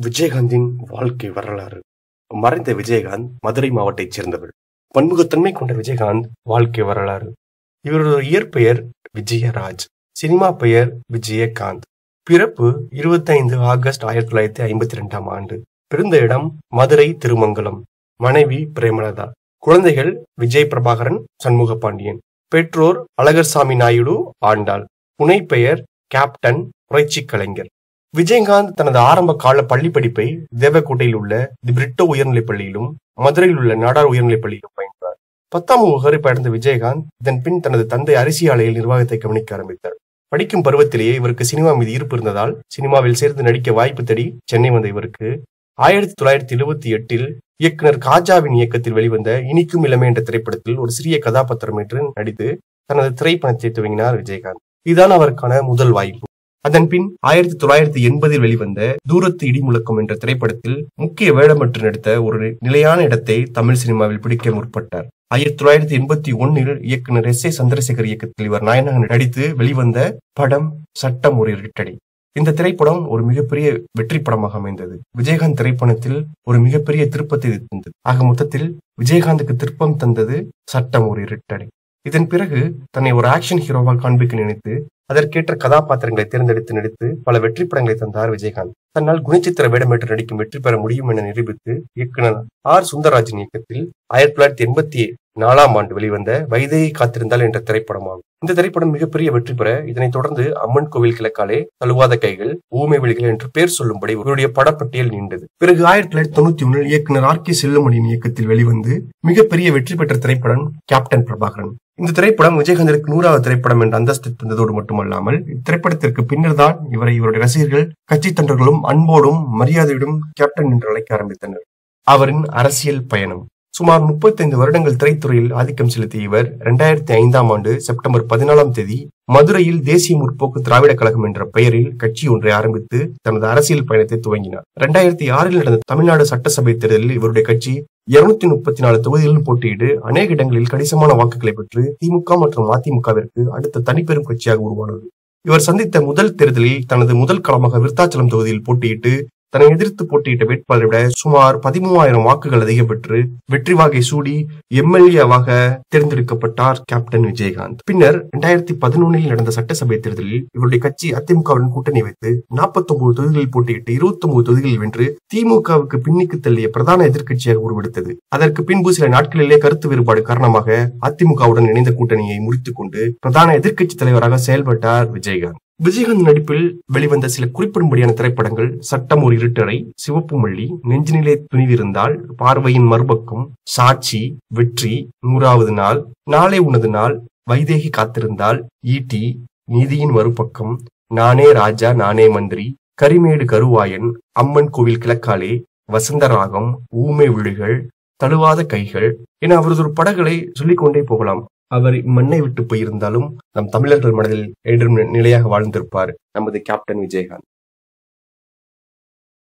விஜயகாந்தின் வாழ்க்கை வரலாறு மறைந்த விஜயகாந்த் மதுரை மாவட்டத்தைச் சேர்ந்தவர் பன்முகத்தன்மை கொண்ட விஜயகாந்த் வாழ்க்கை வரலாறு இவரது இயற்பெயர் விஜயராஜ் சினிமா பெயர் விஜயகாந்த் பிறப்பு இருபத்தைந்து ஆகஸ்ட் ஆயிரத்தி தொள்ளாயிரத்தி ஐம்பத்தி ரெண்டாம் ஆண்டு பிறந்த இடம் மதுரை திருமங்கலம் மனைவி பிரேமலதா குழந்தைகள் விஜய் பிரபாகரன் சண்முக பாண்டியன் பெற்றோர் அழகர்சாமி நாயுடு ஆண்டாள் புனைப்பெயர் கேப்டன் புரட்சி கலைஞர் விஜயகாந்த் தனது ஆரம்ப கால பள்ளி படிப்பை தேவக்கோட்டையில் உள்ள தி பிரிட்டோ உயர்நிலைப் பள்ளியிலும் மதுரையில் உள்ள நாடார் உயர்நிலைப் பள்ளியிலும் பயின்றார் பத்தாம் வகுப்பு அடைந்த விஜயகாந்த் இதன் பின் தனது தந்தை அரிசி ஆலையில் நிர்வாகத்தை கவனிக்க ஆரம்பித்தார் படிக்கும் பருவத்திலேயே இவருக்கு சினிமா மீது ஈர்ப்பு இருந்ததால் சினிமாவில் சேர்ந்து நடிக்க வாய்ப்பு தேடி சென்னை வந்த இவருக்கு ஆயிரத்தி தொள்ளாயிரத்தி எழுபத்தி எட்டில் இயக்குனர் காஜாவின் இயக்கத்தில் வெளிவந்த இனிக்கும் இளமை என்ற திரைப்படத்தில் ஒரு சிறிய கதாபாத்திரம் என்று நடித்து தனது திரைப்படத்தை துவங்கினார் விஜயகாந்த் இதுதான் அவருக்கான முதல் வாய்ப்பு அதன் பின் ஆயிரத்தி தொள்ளாயிரத்தி எண்பதில் வெளிவந்த தூரத்து இடிமுழக்கம் என்ற திரைப்படத்தில் முக்கிய வேடமற்று நடித்த ஒரு நிலையான இடத்தை தமிழ் சினிமாவில் பிடிக்க முற்பட்டார் ஆயிரத்தி தொள்ளாயிரத்தி எண்பத்தி ஒன்னில் இயக்குனர் எஸ் ஏ சந்திரசேகர் இயக்கத்தில் இவர் நாயனாக நடித்து வெளிவந்த படம் சட்டம் ஒரு இருட்டடி இந்த திரைப்படம் ஒரு மிகப்பெரிய வெற்றி படமாக அமைந்தது விஜயகாந்த் திரைப்படத்தில் ஒரு மிகப்பெரிய திருப்பத்தை தந்தது ஆக மொத்தத்தில் விஜயகாந்துக்கு திருப்பம் தந்தது சட்டம் ஒரு இருட்டடி இதன் பிறகு தன்னை ஒரு ஆக்ஷன் ஹீரோவாக காண்பிக்க நினைத்து அதற்கேற்ற கதாபாத்திரங்களை தேர்ந்தெடுத்து நடித்து பல வெற்றி படங்களை தந்தார் விஜயகாந்த் தன்னால் குணச்சித்திர வேடமேற்று நடிக்கும் வெற்றி பெற முடியும் என நிரூபித்து இயக்குனர் ஆர் சுந்தரராஜன் இயக்கத்தில் ஆயிரத்தி தொள்ளாயிரத்தி எண்பத்தி நாலாம் ஆண்டு வெளிவந்த வைதேகி காத்திருந்தால் என்ற திரைப்படமாகும் இந்த திரைப்படம் மிகப்பெரிய வெற்றி பெற இதனைத் தொடர்ந்து அம்மன் கோவில் கிழக்காலே தழுவாத கைகள் ஊமை விழிகள் என்று பேர் சொல்லும்படி இவருடைய படப்பட்டியல் நீண்டது பிறகு ஆயிரத்தி தொள்ளாயிரத்தி தொண்ணூத்தி ஒன்னில் இயக்குனர் ஆர் கே செல்லுமணியின் இயக்கத்தில் வெளிவந்து மிகப்பெரிய வெற்றி பெற்ற திரைப்படம் கேப்டன் பிரபாகரன் இந்த திரைப்படம் விஜயகாந்திற்கு நூறாவது திரைப்படம் என்ற அந்தஸ்து தந்ததோடு மட்டுமல்லாமல் இத்திரைப்படத்திற்கு பின்னர் தான் இவரை இவருடைய ரசிகர்கள் கட்சி தொண்டர்களும் அன்போடும் மரியாதையோடும் கேப்டன் என்று அழைக்க ஆரம்பித்தனர் அவரின் அரசியல் பயணம் சுமார் முப்பத்தைந்து வருடங்கள் திரைத்துறையில் ஆதிக்கம் செலுத்திய இவர் இரண்டாயிரத்தி ஐந்தாம் ஆண்டு செப்டம்பர் பதினாலாம் தேதி மதுரையில் தேசிய முற்போக்கு திராவிட கழகம் என்ற பெயரில் கட்சி ஒன்றை ஆரம்பித்து தனது அரசியல் பயணத்தை துவங்கினார் இரண்டாயிரத்தி ஆறில் நடந்த தமிழ்நாடு சட்டசபை தேர்தலில் இவருடைய கட்சி இருநூத்தி முப்பத்தி நாலு தொகுதிகளில் போட்டியிட்டு அநேக இடங்களில் கணிசமான வாக்குகளை பெற்று திமுக மற்றும் அதிமுகவிற்கு அடுத்த தனிப்பெரும் கட்சியாக உருவானது இவர் சந்தித்த முதல் தேர்தலில் தனது முதல் களமாக விருத்தாச்சலம் தொகுதியில் போட்டியிட்டு தன்னை எதிர்த்து போட்டியிட்ட வேட்பாளரை விட சுமார் பதிமூவாயிரம் வாக்குகள் அதிகம் பெற்று வெற்றி வாகை சூடி எம்எல்ஏவாக தேர்ந்தெடுக்கப்பட்டார் கேப்டன் விஜயகாந்த் பின்னர் இரண்டாயிரத்தி பதினொன்னில் நடந்த சட்டசபை தேர்தலில் இவருடைய கட்சி அதிமுகவுடன் கூட்டணி வைத்து நாற்பத்தி ஒன்பது தொகுதிகளில் போட்டியிட்டு இருபத்தி ஒன்பது தொகுதிகளில் வென்று திமுகவுக்கு பின்னிக்கு தள்ளிய பிரதான எதிர்க்கட்சியாக உருவெடுத்தது அதற்கு பின்பு சில நாட்களிலே கருத்து வேறுபாடு காரணமாக அதிமுகவுடன் இணைந்த கூட்டணியை முறித்துக் கொண்டு பிரதான எதிர்க்கட்சி தலைவராக செயல்பட்டார் விஜயகாந்த் விஜயகாந்த் நடிப்பில் வெளிவந்த சில குறிப்பிடும்படியான திரைப்படங்கள் சட்டம் ஒரு இருட்டறை சிவப்பு மல்லி நெஞ்சினிலே துணிவிருந்தால் பார்வையின் மறுபக்கம் சாட்சி வெற்றி நூறாவது நாள் நாளை உனது நாள் வைதேகி காத்திருந்தால் ஈட்டி நீதியின் மறுபக்கம் நானே ராஜா நானே மந்திரி கரிமேடு கருவாயன் அம்மன் கோவில் கிழக்காலே வசந்தராகம் ஊமை விழிகள் தழுவாத கைகள் என அவரது ஒரு படங்களை சொல்லிக்கொண்டே போகலாம் அவர் மண்ணை விட்டு போயிருந்தாலும் நம் தமிழர்கள் மனதில் என்றும் நிலையாக வாழ்ந்திருப்பார் நமது கேப்டன் விஜயகாந்த்